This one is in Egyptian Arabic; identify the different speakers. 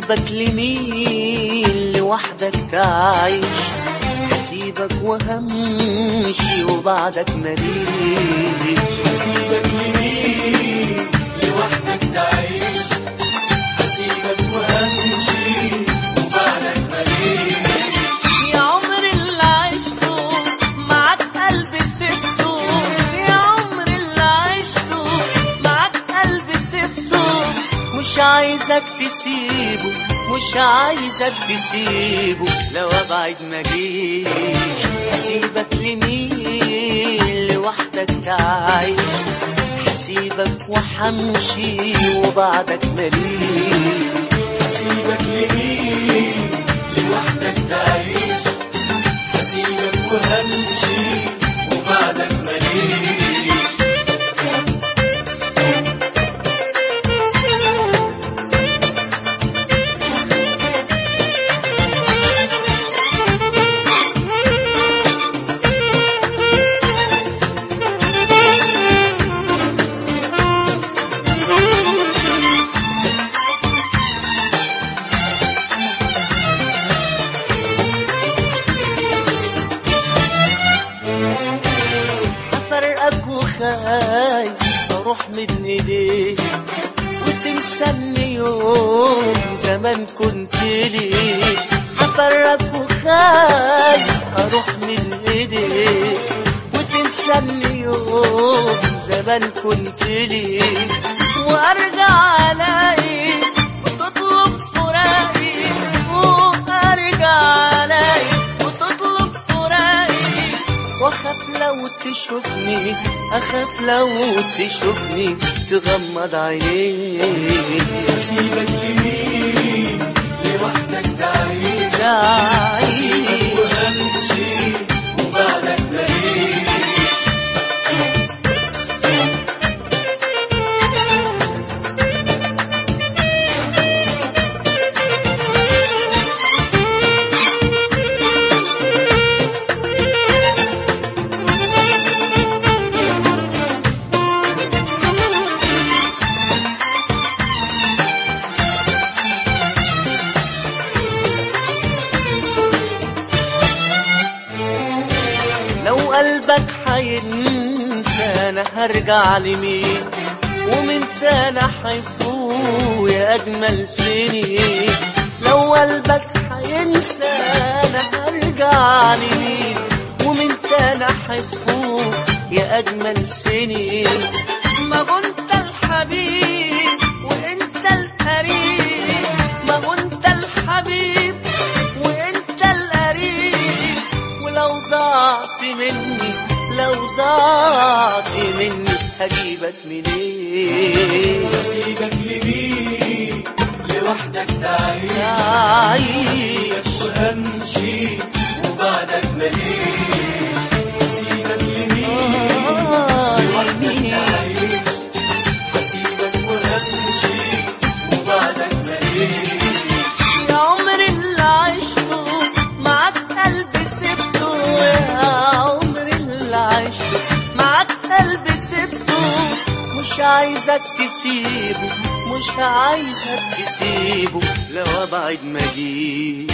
Speaker 1: هسيبك لمين لوحدك تعيش هسيبك وهمشي وبعدك ماليش
Speaker 2: هسيبك لمين لوحدك تعيش هسيبك وهمشي وبعدك ماليش
Speaker 1: يا عمر اللي عشته معاك قلبي سبته يا عمر اللي عشته معاك قلبي سبته مش عايزك تسيبه مش عايزك تسيبه لو ابعد ما جيش هسيبك لمين لوحدك تعيش هسيبك وحمشي وبعدك ماليش
Speaker 2: هسيبك لمين لوحدك تعيش هسيبك وهمشي وبعدك ماليش
Speaker 1: هفرقك وخايف اروح من ايديك وتنساني يوم زمان كنت ليك هفرقك وخايف اروح من ايديك وتنساني يوم زمان كنت ليك وارجع الاقي وتطلب فراقي وارجع الاقي وتطلب فراقي واخاف لو تشوفني اخاف لو تشوفني تغمض عينيك
Speaker 2: هسيبك لمين لوحدك تعيش
Speaker 1: تعيش
Speaker 2: هسيبك وهمشي وبعدك ماليش
Speaker 1: لو قلبك حينسى انا هرجع لمين ومن تاني احبه يا اجمل سنين لو قلبك حينسى انا هرجع لمين ومن تاني احبه يا اجمل سنين ما هو انت الحبيب وانت القريب ما هو انت الحبيب وانت القريب ولو ضعت مني لو ضعت مني هجيبك منين
Speaker 2: هسيبك لمين لوحدك تعيش
Speaker 1: تعيش
Speaker 2: هسيبك وهمشي وبعدك ماليش هسيبك لمين
Speaker 1: آه،
Speaker 2: لوحدك
Speaker 1: لمين؟
Speaker 2: تعيش هسيبك وهمشي وبعدك ماليش
Speaker 1: يا عمر اللي عشته معاك قلبي سبته يا عمر اللي عشته معاك قلبي سبته مش عايزك تسيبه مش عايزك تسيبه لو ابعد ما جيش